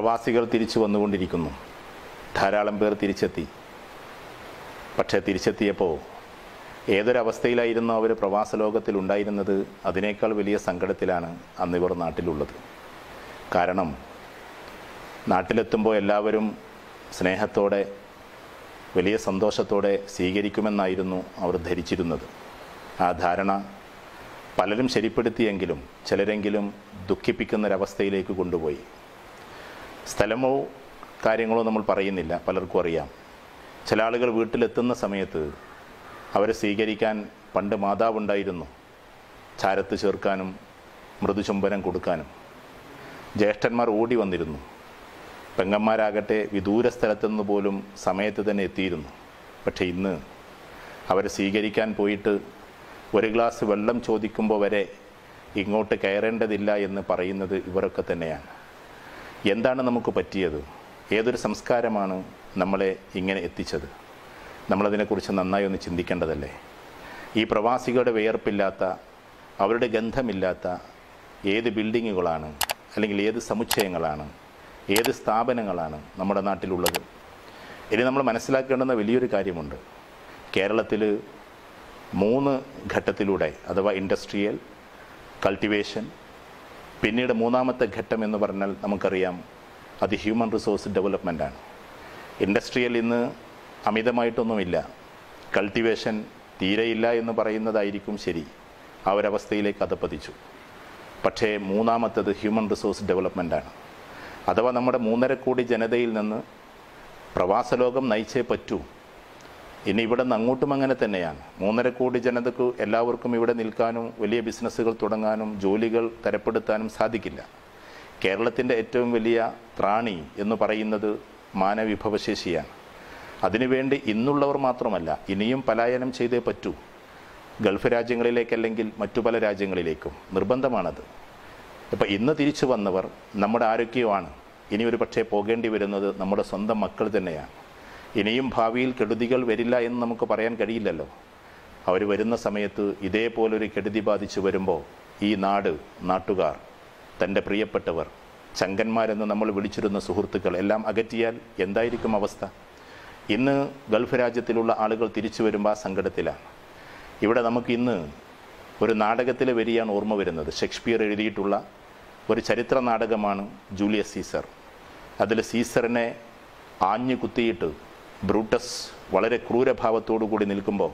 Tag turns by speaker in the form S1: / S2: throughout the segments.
S1: പ്രവാസികൾ തിരിച്ചു വന്നുകൊണ്ടിരിക്കുന്നു ധാരാളം പേർ തിരിച്ചെത്തി പക്ഷേ തിരിച്ചെത്തിയപ്പോൾ ഏതൊരവസ്ഥയിലായിരുന്നു അവർ പ്രവാസ ലോകത്തിൽ ഉണ്ടായിരുന്നത് അതിനേക്കാൾ വലിയ സങ്കടത്തിലാണ് അന്നിവർ നാട്ടിലുള്ളത് കാരണം നാട്ടിലെത്തുമ്പോൾ എല്ലാവരും സ്നേഹത്തോടെ വലിയ സന്തോഷത്തോടെ സ്വീകരിക്കുമെന്നായിരുന്നു അവർ ധരിച്ചിരുന്നത് ആ ധാരണ പലരും ശരിപ്പെടുത്തിയെങ്കിലും ചിലരെങ്കിലും ദുഃഖിപ്പിക്കുന്നൊരവസ്ഥയിലേക്ക് കൊണ്ടുപോയി സ്ഥലമോ കാര്യങ്ങളോ നമ്മൾ പറയുന്നില്ല പലർക്കും അറിയാം ചില ആളുകൾ വീട്ടിലെത്തുന്ന സമയത്ത് അവരെ സ്വീകരിക്കാൻ പണ്ട് മാതാവുണ്ടായിരുന്നു ചാരത്ത് ചേർക്കാനും മൃദുചുംബനം കൊടുക്കാനും ജ്യേഷ്ഠന്മാർ ഓടി വന്നിരുന്നു പെങ്ങന്മാരാകട്ടെ വിദൂര സ്ഥലത്തുനിന്ന് പോലും സമയത്ത് തന്നെ എത്തിയിരുന്നു പക്ഷേ ഇന്ന് അവരെ സ്വീകരിക്കാൻ പോയിട്ട് ഒരു ഗ്ലാസ് വെള്ളം ചോദിക്കുമ്പോൾ വരെ ഇങ്ങോട്ട് കയറേണ്ടതില്ല എന്ന് പറയുന്നത് ഇവരൊക്കെ തന്നെയാണ് എന്താണ് നമുക്ക് പറ്റിയത് ഏതൊരു സംസ്കാരമാണ് നമ്മളെ ഇങ്ങനെ എത്തിച്ചത് നമ്മളതിനെക്കുറിച്ച് നന്നായി ഒന്ന് ചിന്തിക്കേണ്ടതല്ലേ ഈ പ്രവാസികളുടെ വിയർപ്പില്ലാത്ത അവരുടെ ഗന്ധമില്ലാത്ത ഏത് ബിൽഡിങ്ങുകളാണ് അല്ലെങ്കിൽ ഏത് സമുച്ചയങ്ങളാണ് ഏത് സ്ഥാപനങ്ങളാണ് നമ്മുടെ നാട്ടിലുള്ളത് ഇനി നമ്മൾ മനസ്സിലാക്കേണ്ടുന്ന വലിയൊരു കാര്യമുണ്ട് കേരളത്തിൽ മൂന്ന് ഘട്ടത്തിലൂടെ അഥവാ ഇൻഡസ്ട്രിയൽ കൾട്ടിവേഷൻ പിന്നീട് മൂന്നാമത്തെ ഘട്ടം എന്ന് പറഞ്ഞാൽ നമുക്കറിയാം അത് ഹ്യൂമൻ റിസോഴ്സ് ഡെവലപ്മെൻ്റാണ് ഇൻഡസ്ട്രിയൽ ഇന്ന് അമിതമായിട്ടൊന്നുമില്ല കൾട്ടിവേഷൻ തീരെയില്ല എന്ന് പറയുന്നതായിരിക്കും ശരി ആ ഒരവസ്ഥയിലേക്ക് അത് പതിച്ചു പക്ഷേ മൂന്നാമത്തത് ഹ്യൂമൻ റിസോഴ്സ് ഡെവലപ്മെൻ്റാണ് അഥവാ നമ്മുടെ മൂന്നര കോടി ജനതയിൽ നിന്ന് പ്രവാസ ലോകം നയിച്ചേ പറ്റൂ ഇനി ഇവിടെ നിന്ന് അങ്ങോട്ടും അങ്ങനെ തന്നെയാണ് മൂന്നര കോടി ജനതക്ക് എല്ലാവർക്കും ഇവിടെ നിൽക്കാനും വലിയ ബിസിനസ്സുകൾ തുടങ്ങാനും ജോലികൾ തരപ്പെടുത്താനും സാധിക്കില്ല കേരളത്തിൻ്റെ ഏറ്റവും വലിയ ത്രാണി എന്ന് പറയുന്നത് മാനവിഭവശേഷിയാണ് അതിനുവേണ്ടി ഇന്നുള്ളവർ മാത്രമല്ല ഇനിയും പലായനം ചെയ്തേ പറ്റൂ ഗൾഫ് രാജ്യങ്ങളിലേക്കല്ലെങ്കിൽ മറ്റു പല രാജ്യങ്ങളിലേക്കും നിർബന്ധമാണത് ഇപ്പം ഇന്ന് തിരിച്ചു വന്നവർ നമ്മുടെ ആരൊക്കെയോ ആണ് ഇനി ഒരു പക്ഷേ പോകേണ്ടി വരുന്നത് നമ്മുടെ സ്വന്തം മക്കൾ തന്നെയാണ് ഇനിയും ഭാവിയിൽ കെടുതികൾ വരില്ല എന്ന് നമുക്ക് പറയാൻ കഴിയില്ലല്ലോ അവർ വരുന്ന സമയത്ത് ഇതേപോലൊരു കെടുതി ബാധിച്ചു വരുമ്പോൾ ഈ നാട് നാട്ടുകാർ തൻ്റെ പ്രിയപ്പെട്ടവർ ചങ്കന്മാരെന്ന് നമ്മൾ വിളിച്ചിരുന്ന സുഹൃത്തുക്കൾ എല്ലാം അകറ്റിയാൽ എന്തായിരിക്കും അവസ്ഥ ഇന്ന് ഗൾഫ് രാജ്യത്തിലുള്ള ആളുകൾ തിരിച്ചു വരുമ്പോൾ ആ സങ്കടത്തിലാണ് ഇവിടെ നമുക്ക് ഇന്ന് ഒരു നാടകത്തിലെ വരിയാണ് ഓർമ്മ വരുന്നത് ഷേക്സ്പിയർ എഴുതിയിട്ടുള്ള ഒരു ചരിത്ര നാടകമാണ് ജൂലിയസ് സീസർ അതിൽ സീസറിനെ ആഞ്ഞു കുത്തിയിട്ട് ബ്രൂട്ടസ് വളരെ ക്രൂരഭാവത്തോടു കൂടി നിൽക്കുമ്പോൾ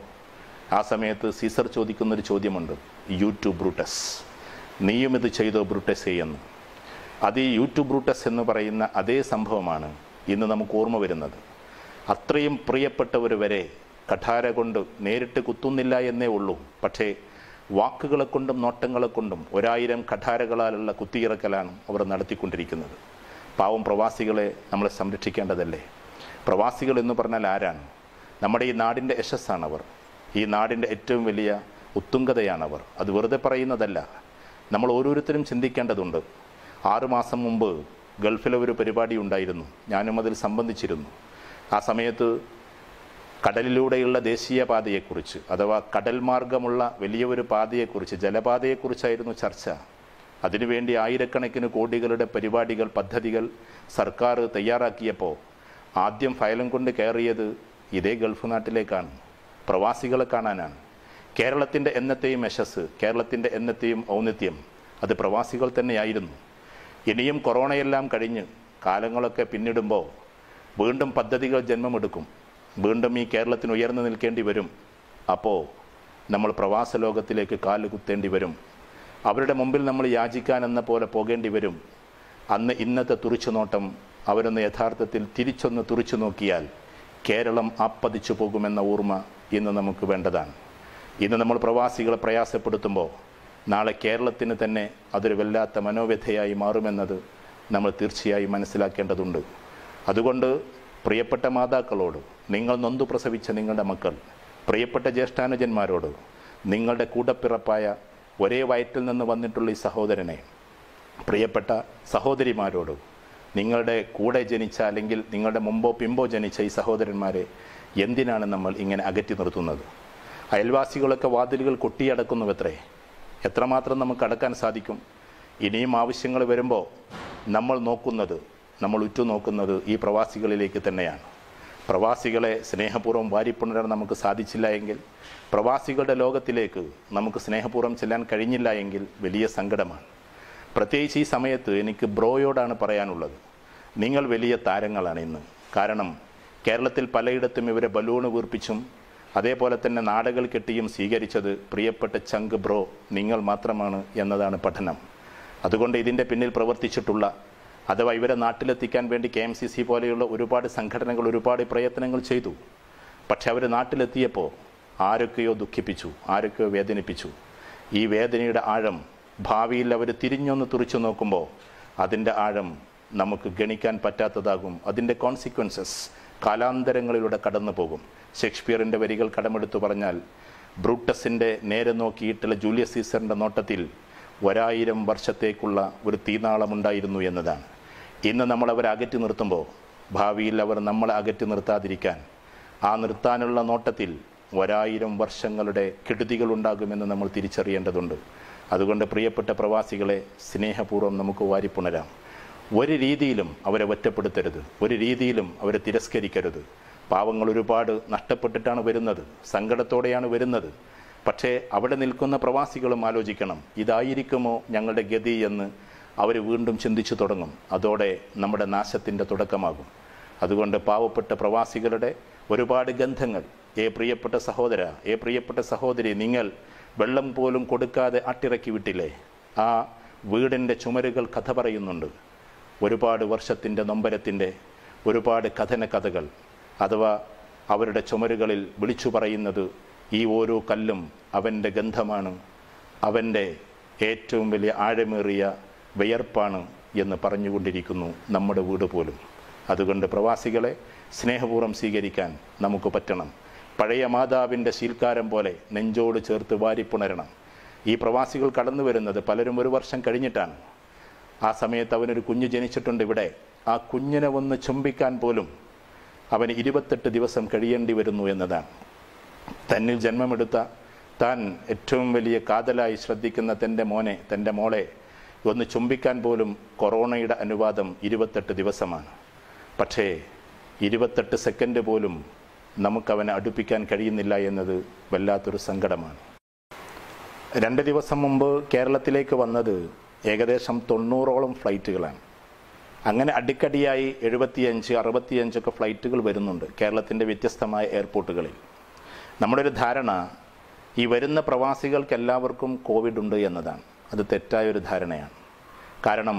S1: ആ സമയത്ത് സീസർ ചോദിക്കുന്നൊരു ചോദ്യമുണ്ട് യു ടു ബ്രൂട്ടസ് നീയും ഇത് ചെയ്തോ ബ്രൂട്ടസേ എന്ന് അത് ഈ യു ടു ബ്രൂട്ടസ് എന്ന് പറയുന്ന അതേ സംഭവമാണ് ഇന്ന് നമുക്ക് ഓർമ്മ വരുന്നത് അത്രയും പ്രിയപ്പെട്ടവർ വരെ കഠാര കൊണ്ട് നേരിട്ട് കുത്തുന്നില്ല എന്നേ ഉള്ളൂ പക്ഷേ വാക്കുകളെ കൊണ്ടും നോട്ടങ്ങളെ കൊണ്ടും ഒരായിരം കഠാരകളാലുള്ള കുത്തിയിറക്കലാണ് അവർ നടത്തിക്കൊണ്ടിരിക്കുന്നത് പാവം പ്രവാസികളെ നമ്മൾ സംരക്ഷിക്കേണ്ടതല്ലേ പ്രവാസികൾ എന്ന് പറഞ്ഞാൽ ആരാണ് നമ്മുടെ ഈ നാടിൻ്റെ യശസ്സാണവർ ഈ നാടിൻ്റെ ഏറ്റവും വലിയ ഉത്തുംഗതയാണവർ അത് വെറുതെ പറയുന്നതല്ല നമ്മൾ ഓരോരുത്തരും ചിന്തിക്കേണ്ടതുണ്ട് ആറുമാസം മുമ്പ് ഗൾഫിലെ ഒരു പരിപാടി ഉണ്ടായിരുന്നു ഞാനും അതിൽ സംബന്ധിച്ചിരുന്നു ആ സമയത്ത് കടലിലൂടെയുള്ള ദേശീയപാതയെക്കുറിച്ച് അഥവാ കടൽ മാർഗമുള്ള വലിയ ഒരു പാതയെക്കുറിച്ച് ജലപാതയെക്കുറിച്ചായിരുന്നു ചർച്ച അതിനുവേണ്ടി ആയിരക്കണക്കിന് കോടികളുടെ പരിപാടികൾ പദ്ധതികൾ സർക്കാർ തയ്യാറാക്കിയപ്പോൾ ആദ്യം ഫയലും കൊണ്ട് കയറിയത് ഇതേ ഗൾഫ് നാട്ടിലേക്കാണ് പ്രവാസികളെ കാണാനാണ് കേരളത്തിൻ്റെ എന്നത്തെയും യശസ് കേരളത്തിൻ്റെ എന്നത്തെയും ഔന്നിത്യം അത് പ്രവാസികൾ തന്നെയായിരുന്നു ഇനിയും കൊറോണയെല്ലാം കഴിഞ്ഞ് കാലങ്ങളൊക്കെ പിന്നിടുമ്പോൾ വീണ്ടും പദ്ധതികൾ ജന്മമെടുക്കും വീണ്ടും ഈ കേരളത്തിന് ഉയർന്നു നിൽക്കേണ്ടി വരും അപ്പോൾ നമ്മൾ പ്രവാസ ലോകത്തിലേക്ക് കാല് കുത്തേണ്ടി വരും അവരുടെ മുമ്പിൽ നമ്മൾ യാചിക്കാൻ എന്ന പോലെ പോകേണ്ടി വരും അന്ന് ഇന്നത്തെ തുറിച്ചുനോട്ടം അവരൊന്ന് യഥാർത്ഥത്തിൽ തിരിച്ചൊന്ന് തുറിച്ചു നോക്കിയാൽ കേരളം ആപ്പതിച്ചു പോകുമെന്ന ഓർമ്മ ഇന്ന് നമുക്ക് വേണ്ടതാണ് ഇന്ന് നമ്മൾ പ്രവാസികളെ പ്രയാസപ്പെടുത്തുമ്പോൾ നാളെ കേരളത്തിന് തന്നെ അതൊരു വല്ലാത്ത മനോവ്യഥയായി മാറുമെന്നത് നമ്മൾ തീർച്ചയായും മനസ്സിലാക്കേണ്ടതുണ്ട് അതുകൊണ്ട് പ്രിയപ്പെട്ട മാതാക്കളോട് നിങ്ങൾ നൊന്തു പ്രസവിച്ച നിങ്ങളുടെ മക്കൾ പ്രിയപ്പെട്ട ജ്യേഷ്ഠാനുജന്മാരോട് നിങ്ങളുടെ കൂടപ്പിറപ്പായ ഒരേ വയറ്റിൽ നിന്ന് വന്നിട്ടുള്ള ഈ സഹോദരനെ പ്രിയപ്പെട്ട സഹോദരിമാരോട് നിങ്ങളുടെ കൂടെ ജനിച്ച അല്ലെങ്കിൽ നിങ്ങളുടെ മുമ്പോ പിമ്പോ ജനിച്ച ഈ സഹോദരന്മാരെ എന്തിനാണ് നമ്മൾ ഇങ്ങനെ അകറ്റി നിർത്തുന്നത് അയൽവാസികളൊക്കെ വാതിലുകൾ കൊട്ടിയടക്കുന്നുവത്രേ എത്രമാത്രം നമുക്ക് അടക്കാൻ സാധിക്കും ഇനിയും ആവശ്യങ്ങൾ വരുമ്പോൾ നമ്മൾ നോക്കുന്നത് നമ്മൾ ഉറ്റുനോക്കുന്നത് ഈ പ്രവാസികളിലേക്ക് തന്നെയാണ് പ്രവാസികളെ സ്നേഹപൂർവ്വം വാരിപ്പുണരാൻ നമുക്ക് സാധിച്ചില്ല എങ്കിൽ പ്രവാസികളുടെ ലോകത്തിലേക്ക് നമുക്ക് സ്നേഹപൂർവ്വം ചെല്ലാൻ കഴിഞ്ഞില്ല എങ്കിൽ വലിയ സങ്കടമാണ് പ്രത്യേകിച്ച് ഈ സമയത്ത് എനിക്ക് ബ്രോയോടാണ് പറയാനുള്ളത് നിങ്ങൾ വലിയ താരങ്ങളാണ് ഇന്ന് കാരണം കേരളത്തിൽ പലയിടത്തും ഇവരെ ബലൂണ് വീർപ്പിച്ചും അതേപോലെ തന്നെ നാടകൾ കെട്ടിയും സ്വീകരിച്ചത് പ്രിയപ്പെട്ട ചങ്ക് ബ്രോ നിങ്ങൾ മാത്രമാണ് എന്നതാണ് പഠനം അതുകൊണ്ട് ഇതിൻ്റെ പിന്നിൽ പ്രവർത്തിച്ചിട്ടുള്ള അഥവാ ഇവരെ നാട്ടിലെത്തിക്കാൻ വേണ്ടി കെ എം സി സി പോലെയുള്ള ഒരുപാട് സംഘടനകൾ ഒരുപാട് പ്രയത്നങ്ങൾ ചെയ്തു പക്ഷെ അവർ നാട്ടിലെത്തിയപ്പോൾ ആരൊക്കെയോ ദുഃഖിപ്പിച്ചു ആരൊക്കെയോ വേദനിപ്പിച്ചു ഈ വേദനയുടെ ആഴം ഭാവിയിൽ അവർ തിരിഞ്ഞൊന്ന് തുറിച്ചു നോക്കുമ്പോൾ അതിൻ്റെ ആഴം നമുക്ക് ഗണിക്കാൻ പറ്റാത്തതാകും അതിൻ്റെ കോൺസിക്വൻസസ് കാലാന്തരങ്ങളിലൂടെ കടന്നു പോകും ഷേക്സ്പിയറിൻ്റെ വരികൾ കടമെടുത്തു പറഞ്ഞാൽ ബ്രൂട്ടസിൻ്റെ നേരെ നോക്കിയിട്ടുള്ള ജൂലിയസ് സീസറിൻ്റെ നോട്ടത്തിൽ ഒരായിരം വർഷത്തേക്കുള്ള ഒരു തീനാളമുണ്ടായിരുന്നു എന്നതാണ് ഇന്ന് നമ്മൾ അവരെ അകറ്റി നിർത്തുമ്പോൾ ഭാവിയിൽ അവർ നമ്മളെ അകറ്റി നിർത്താതിരിക്കാൻ ആ നിർത്താനുള്ള നോട്ടത്തിൽ ഒരായിരം വർഷങ്ങളുടെ കെടുതികളുണ്ടാകുമെന്ന് നമ്മൾ തിരിച്ചറിയേണ്ടതുണ്ട് അതുകൊണ്ട് പ്രിയപ്പെട്ട പ്രവാസികളെ സ്നേഹപൂർവ്വം നമുക്ക് വാരിപ്പുണരാം ഒരു രീതിയിലും അവരെ ഒറ്റപ്പെടുത്തരുത് ഒരു രീതിയിലും അവരെ തിരസ്കരിക്കരുത് പാവങ്ങൾ ഒരുപാട് നഷ്ടപ്പെട്ടിട്ടാണ് വരുന്നത് സങ്കടത്തോടെയാണ് വരുന്നത് പക്ഷേ അവിടെ നിൽക്കുന്ന പ്രവാസികളും ആലോചിക്കണം ഇതായിരിക്കുമോ ഞങ്ങളുടെ ഗതി എന്ന് അവർ വീണ്ടും ചിന്തിച്ചു തുടങ്ങും അതോടെ നമ്മുടെ നാശത്തിൻ്റെ തുടക്കമാകും അതുകൊണ്ട് പാവപ്പെട്ട പ്രവാസികളുടെ ഒരുപാട് ഗന്ധങ്ങൾ ഏ പ്രിയപ്പെട്ട സഹോദര ഏ പ്രിയപ്പെട്ട സഹോദരി നിങ്ങൾ വെള്ളം പോലും കൊടുക്കാതെ അട്ടിറക്കി വിട്ടില്ലേ ആ വീടിൻ്റെ ചുമരുകൾ കഥ പറയുന്നുണ്ട് ഒരുപാട് വർഷത്തിൻ്റെ നൊമ്പരത്തിൻ്റെ ഒരുപാട് കഥന കഥകൾ അഥവാ അവരുടെ ചുമരുകളിൽ വിളിച്ചു പറയുന്നത് ഈ ഓരോ കല്ലും അവൻ്റെ ഗന്ധമാണ് അവൻ്റെ ഏറ്റവും വലിയ ആഴമേറിയ വിയർപ്പാണ് എന്ന് പറഞ്ഞുകൊണ്ടിരിക്കുന്നു നമ്മുടെ വീട് പോലും അതുകൊണ്ട് പ്രവാസികളെ സ്നേഹപൂർവ്വം സ്വീകരിക്കാൻ നമുക്ക് പറ്റണം പഴയ മാതാവിൻ്റെ ശീൽക്കാരം പോലെ നെഞ്ചോട് ചേർത്ത് വാരിപ്പുണരണം ഈ പ്രവാസികൾ കടന്നു വരുന്നത് പലരും ഒരു വർഷം കഴിഞ്ഞിട്ടാണ് ആ സമയത്ത് അവനൊരു കുഞ്ഞ് ജനിച്ചിട്ടുണ്ട് ഇവിടെ ആ കുഞ്ഞിനെ ഒന്ന് ചുംബിക്കാൻ പോലും അവന് ഇരുപത്തെട്ട് ദിവസം കഴിയേണ്ടി വരുന്നു എന്നതാണ് തന്നിൽ ജന്മമെടുത്ത താൻ ഏറ്റവും വലിയ കാതലായി ശ്രദ്ധിക്കുന്ന തൻ്റെ മോനെ തൻ്റെ മോളെ ഒന്ന് ചുംബിക്കാൻ പോലും കൊറോണയുടെ അനുവാദം ഇരുപത്തെട്ട് ദിവസമാണ് പക്ഷേ ഇരുപത്തെട്ട് സെക്കൻഡ് പോലും നമുക്കവനെ അടുപ്പിക്കാൻ കഴിയുന്നില്ല എന്നത് വല്ലാത്തൊരു സങ്കടമാണ് രണ്ട് ദിവസം മുമ്പ് കേരളത്തിലേക്ക് വന്നത് ഏകദേശം തൊണ്ണൂറോളം ഫ്ലൈറ്റുകളാണ് അങ്ങനെ അടിക്കടിയായി എഴുപത്തിയഞ്ച് അറുപത്തിയഞ്ചൊക്കെ ഫ്ലൈറ്റുകൾ വരുന്നുണ്ട് കേരളത്തിൻ്റെ വ്യത്യസ്തമായ എയർപോർട്ടുകളിൽ നമ്മുടെ ഒരു ധാരണ ഈ വരുന്ന പ്രവാസികൾക്ക് എല്ലാവർക്കും കോവിഡ് ഉണ്ട് എന്നതാണ് അത് തെറ്റായൊരു ധാരണയാണ് കാരണം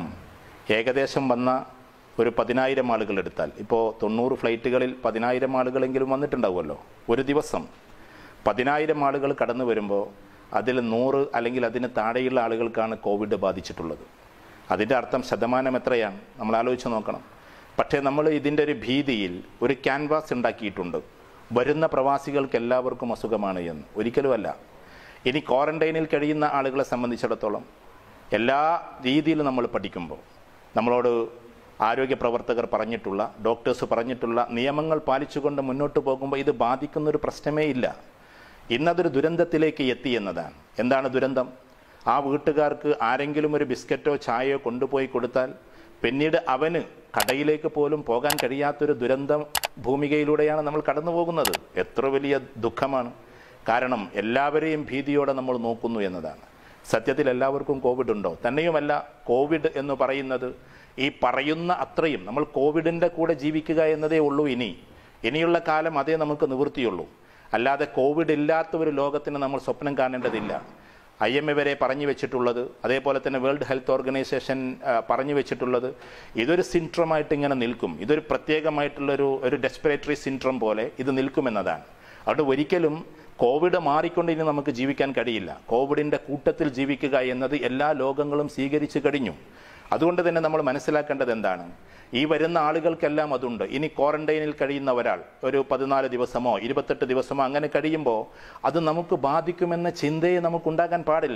S1: ഏകദേശം വന്ന ഒരു പതിനായിരം ആളുകൾ എടുത്താൽ ഇപ്പോൾ തൊണ്ണൂറ് ഫ്ലൈറ്റുകളിൽ പതിനായിരം ആളുകളെങ്കിലും വന്നിട്ടുണ്ടാവുമല്ലോ ഒരു ദിവസം പതിനായിരം ആളുകൾ കടന്നു വരുമ്പോൾ അതിൽ നൂറ് അല്ലെങ്കിൽ അതിന് താഴെയുള്ള ആളുകൾക്കാണ് കോവിഡ് ബാധിച്ചിട്ടുള്ളത് അതിൻ്റെ അർത്ഥം ശതമാനം എത്രയാണ് നമ്മൾ ആലോചിച്ച് നോക്കണം പക്ഷേ നമ്മൾ ഇതിൻ്റെ ഒരു ഭീതിയിൽ ഒരു ക്യാൻവാസ് ഉണ്ടാക്കിയിട്ടുണ്ട് വരുന്ന പ്രവാസികൾക്ക് എല്ലാവർക്കും അസുഖമാണ് എന്ന് ഒരിക്കലുമല്ല ഇനി ക്വാറന്റൈനിൽ കഴിയുന്ന ആളുകളെ സംബന്ധിച്ചിടത്തോളം എല്ലാ രീതിയിലും നമ്മൾ പഠിക്കുമ്പോൾ നമ്മളോട് ആരോഗ്യ പ്രവർത്തകർ പറഞ്ഞിട്ടുള്ള ഡോക്ടേഴ്സ് പറഞ്ഞിട്ടുള്ള നിയമങ്ങൾ പാലിച്ചുകൊണ്ട് മുന്നോട്ട് പോകുമ്പോൾ ഇത് ബാധിക്കുന്ന ഒരു പ്രശ്നമേ ഇല്ല ഇന്നതൊരു ദുരന്തത്തിലേക്ക് എത്തി എന്നതാണ് എന്താണ് ദുരന്തം ആ വീട്ടുകാർക്ക് ആരെങ്കിലും ഒരു ബിസ്ക്കറ്റോ ചായയോ കൊണ്ടുപോയി കൊടുത്താൽ പിന്നീട് അവന് കടയിലേക്ക് പോലും പോകാൻ കഴിയാത്തൊരു ദുരന്തം ഭൂമികയിലൂടെയാണ് നമ്മൾ കടന്നു പോകുന്നത് എത്ര വലിയ ദുഃഖമാണ് കാരണം എല്ലാവരെയും ഭീതിയോടെ നമ്മൾ നോക്കുന്നു എന്നതാണ് സത്യത്തിൽ എല്ലാവർക്കും കോവിഡ് ഉണ്ടോ തന്നെയുമല്ല കോവിഡ് എന്ന് പറയുന്നത് ഈ പറയുന്ന അത്രയും നമ്മൾ കോവിഡിൻ്റെ കൂടെ ജീവിക്കുക എന്നതേ ഉള്ളൂ ഇനി ഇനിയുള്ള കാലം അതേ നമുക്ക് നിവൃത്തിയുള്ളൂ അല്ലാതെ കോവിഡ് ഇല്ലാത്ത ഒരു ലോകത്തിന് നമ്മൾ സ്വപ്നം കാണേണ്ടതില്ല ഐ എം എ വരെ പറഞ്ഞു വെച്ചിട്ടുള്ളത് അതേപോലെ തന്നെ വേൾഡ് ഹെൽത്ത് ഓർഗനൈസേഷൻ ആ, പറഞ്ഞു വെച്ചിട്ടുള്ളത് ഇതൊരു സിൻഡ്രമായിട്ട് ഇങ്ങനെ നിൽക്കും ഇതൊരു പ്രത്യേകമായിട്ടുള്ളൊരു ഒരു ഡെസ്പിറേറ്ററി സിൻഡ്രം പോലെ ഇത് നിൽക്കുമെന്നതാണ് അതുകൊണ്ട് ഒരിക്കലും കോവിഡ് മാറിക്കൊണ്ട് ഇനി നമുക്ക് ജീവിക്കാൻ കഴിയില്ല കോവിഡിൻ്റെ കൂട്ടത്തിൽ ജീവിക്കുക എന്നത് എല്ലാ ലോകങ്ങളും സ്വീകരിച്ചു കഴിഞ്ഞു അതുകൊണ്ട് തന്നെ നമ്മൾ മനസ്സിലാക്കേണ്ടത് എന്താണ് ഈ വരുന്ന ആളുകൾക്കെല്ലാം അതുണ്ട് ഇനി ക്വാറന്റൈനിൽ കഴിയുന്ന ഒരാൾ ഒരു പതിനാല് ദിവസമോ ഇരുപത്തെട്ട് ദിവസമോ അങ്ങനെ കഴിയുമ്പോൾ അത് നമുക്ക് ബാധിക്കുമെന്ന ചിന്തയെ നമുക്കുണ്ടാകാൻ പാടില്ല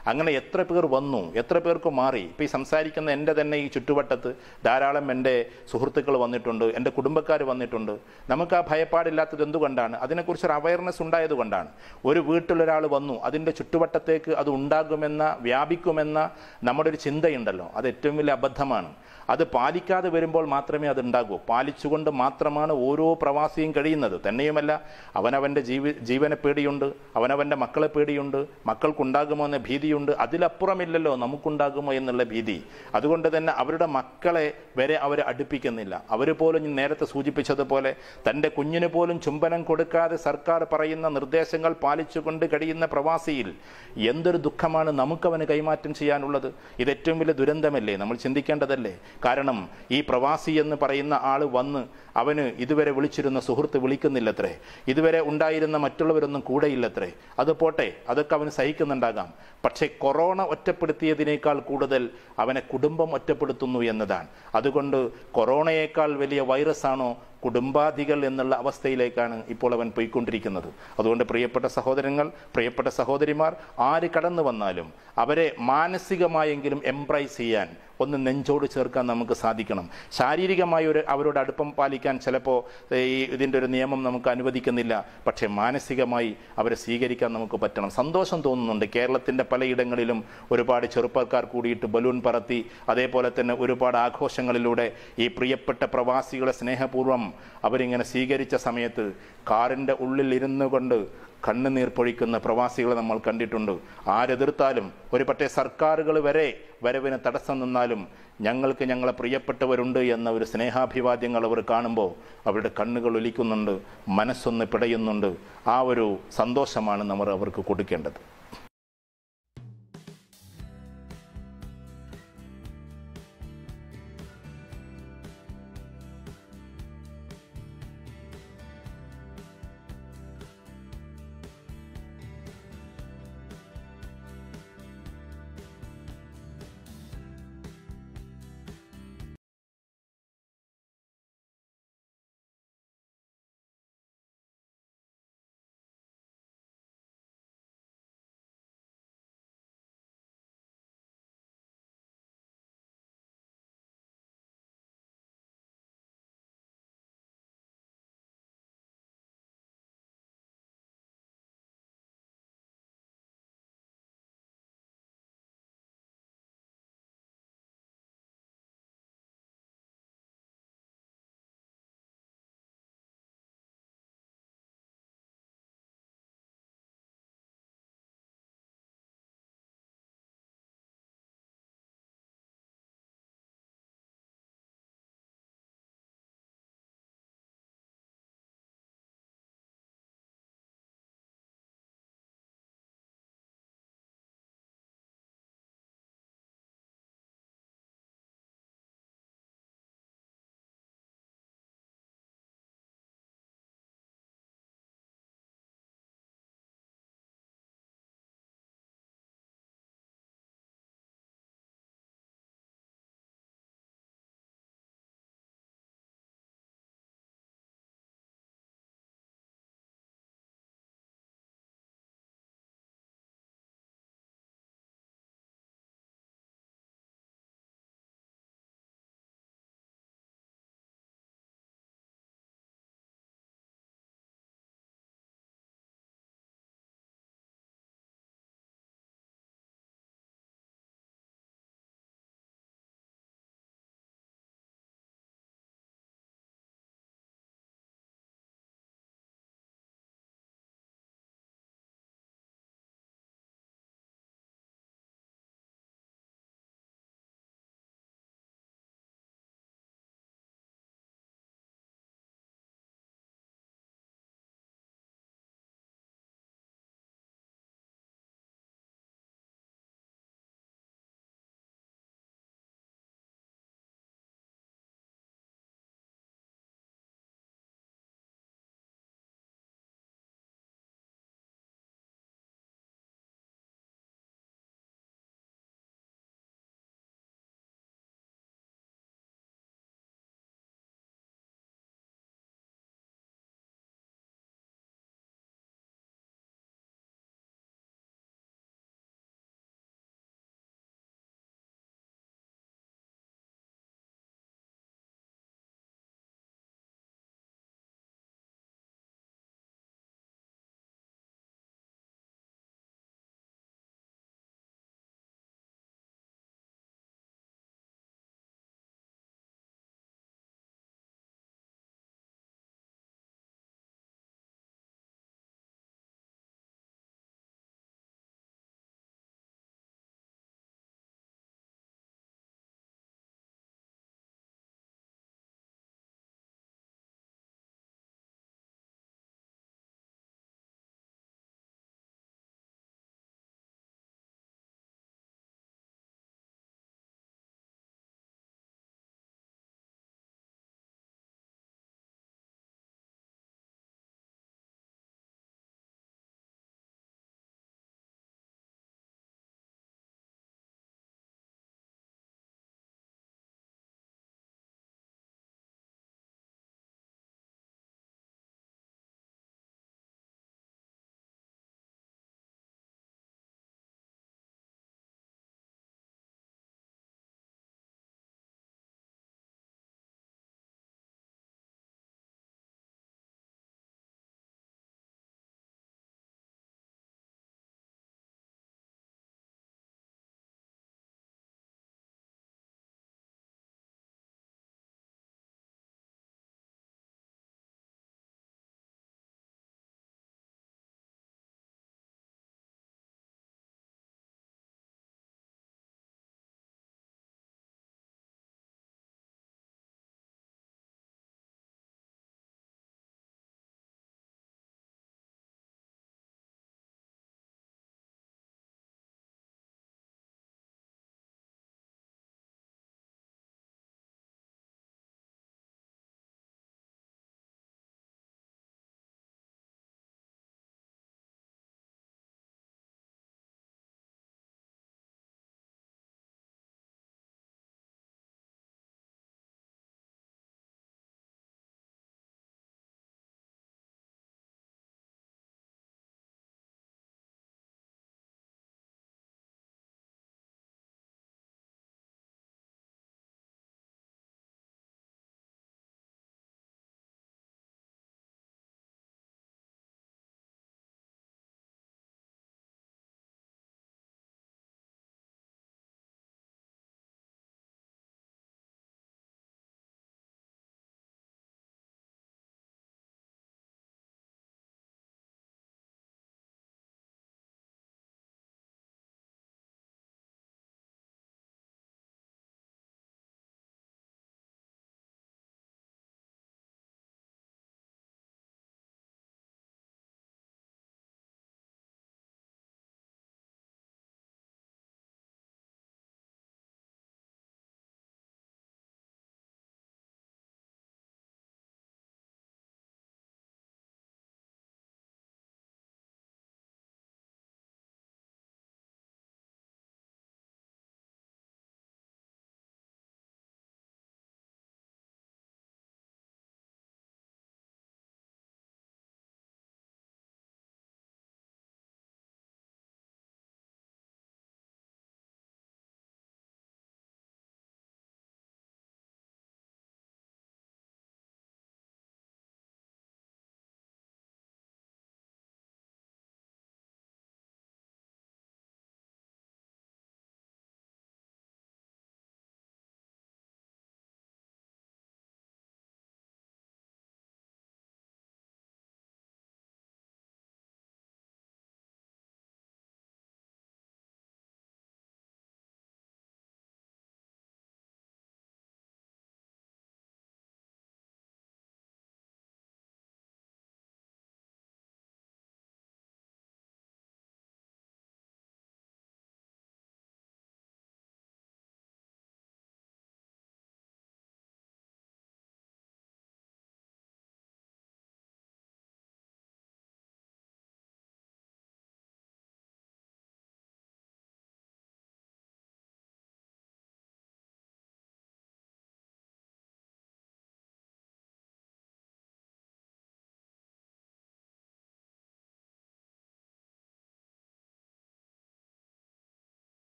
S1: അങ്ങനെ എത്ര പേർ വന്നു എത്ര പേർക്ക് മാറി ഇപ്പോൾ ഈ സംസാരിക്കുന്ന എൻ്റെ തന്നെ ഈ ചുറ്റുവട്ടത്ത് ധാരാളം എൻ്റെ സുഹൃത്തുക്കൾ വന്നിട്ടുണ്ട് എൻ്റെ കുടുംബക്കാർ വന്നിട്ടുണ്ട് നമുക്ക് ആ ഭയപ്പാടില്ലാത്തത് എന്തുകൊണ്ടാണ് അതിനെക്കുറിച്ചൊരു അവയർനെസ് ഉണ്ടായത് കൊണ്ടാണ് ഒരു വീട്ടിലൊരാൾ വന്നു അതിൻ്റെ ചുറ്റുവട്ടത്തേക്ക് അത് ഉണ്ടാകുമെന്ന വ്യാപിക്കുമെന്ന നമ്മുടെ ഒരു ചിന്തയുണ്ടല്ലോ അത് ഏറ്റവും വലിയ അബദ്ധമാണ് അത് പാലിക്കാതെ വരുമ്പോൾ മാത്രമേ അത് ഉണ്ടാകൂ പാലിച്ചുകൊണ്ട് മാത്രമാണ് ഓരോ പ്രവാസിയും കഴിയുന്നത് തന്നെയുമല്ല അവനവൻ്റെ ജീവി ജീവനെ പേടിയുണ്ട് അവനവൻ്റെ മക്കളെ പേടിയുണ്ട് മക്കൾക്കുണ്ടാകുമോ എന്ന ഭീതിയുണ്ട് അതിലപ്പുറമില്ലല്ലോ നമുക്കുണ്ടാകുമോ എന്നുള്ള ഭീതി അതുകൊണ്ട് തന്നെ അവരുടെ മക്കളെ വരെ അവർ അടുപ്പിക്കുന്നില്ല അവർ പോലും ഞാൻ നേരത്തെ സൂചിപ്പിച്ചതുപോലെ തൻ്റെ കുഞ്ഞിന് പോലും ചുംബനം കൊടുക്കാതെ സർക്കാർ പറയുന്ന നിർദ്ദേശങ്ങൾ പാലിച്ചുകൊണ്ട് കഴിയുന്ന പ്രവാസിയിൽ എന്തൊരു ദുഃഖമാണ് നമുക്കവന് കൈമാറ്റം ചെയ്യാനുള്ളത് ഇത് ഏറ്റവും വലിയ ദുരന്തമല്ലേ നമ്മൾ ചിന്തിക്കേണ്ടതല്ലേ കാരണം ഈ പ്രവാസി എന്ന് പറയുന്ന ആൾ വന്ന് അവന് ഇതുവരെ വിളിച്ചിരുന്ന സുഹൃത്ത് വിളിക്കുന്നില്ലത്രേ ഇതുവരെ ഉണ്ടായിരുന്ന മറ്റുള്ളവരൊന്നും കൂടെയില്ലത്രേ അത് പോട്ടെ അതൊക്കെ അവന് സഹിക്കുന്നുണ്ടാകാം പക്ഷേ കൊറോണ ഒറ്റപ്പെടുത്തിയതിനേക്കാൾ കൂടുതൽ അവനെ കുടുംബം ഒറ്റപ്പെടുത്തുന്നു എന്നതാണ് അതുകൊണ്ട് കൊറോണയേക്കാൾ വലിയ വൈറസാണോ കുടുംബാദികൾ എന്നുള്ള അവസ്ഥയിലേക്കാണ് ഇപ്പോൾ അവൻ പോയിക്കൊണ്ടിരിക്കുന്നത് അതുകൊണ്ട് പ്രിയപ്പെട്ട സഹോദരങ്ങൾ പ്രിയപ്പെട്ട സഹോദരിമാർ ആര് കടന്നു വന്നാലും അവരെ മാനസികമായെങ്കിലും എംബ്രൈസ് ചെയ്യാൻ ഒന്ന് നെഞ്ചോട് ചേർക്കാൻ നമുക്ക് സാധിക്കണം ശാരീരികമായ ഒരു അവരോട് അടുപ്പം പാലിക്കാൻ ചിലപ്പോൾ ഈ ഇതിൻ്റെ ഒരു നിയമം നമുക്ക് അനുവദിക്കുന്നില്ല പക്ഷേ മാനസികമായി അവരെ സ്വീകരിക്കാൻ നമുക്ക് പറ്റണം സന്തോഷം തോന്നുന്നുണ്ട് കേരളത്തിൻ്റെ പലയിടങ്ങളിലും ഒരുപാട് ചെറുപ്പക്കാർ കൂടിയിട്ട് ബലൂൺ പറത്തി അതേപോലെ തന്നെ ഒരുപാട് ആഘോഷങ്ങളിലൂടെ ഈ പ്രിയപ്പെട്ട പ്രവാസികളെ സ്നേഹപൂർവ്വം അവരിങ്ങനെ സ്വീകരിച്ച സമയത്ത് കാറിൻ്റെ ഉള്ളിൽ ഇരുന്നു കൊണ്ട് കണ്ണുനീർ പൊഴിക്കുന്ന പ്രവാസികളെ നമ്മൾ കണ്ടിട്ടുണ്ട് ആരെതിർത്താലും ഒരു പക്ഷേ സർക്കാരുകൾ വരെ വരവിന് തടസ്സം നിന്നാലും ഞങ്ങൾക്ക് ഞങ്ങളെ പ്രിയപ്പെട്ടവരുണ്ട് എന്ന ഒരു സ്നേഹാഭിവാദ്യങ്ങൾ അവർ കാണുമ്പോൾ അവരുടെ കണ്ണുകൾ ഒലിക്കുന്നുണ്ട് മനസ്സൊന്ന് പിടയുന്നുണ്ട് ആ ഒരു സന്തോഷമാണ് നമ്മൾ അവർക്ക് കൊടുക്കേണ്ടത്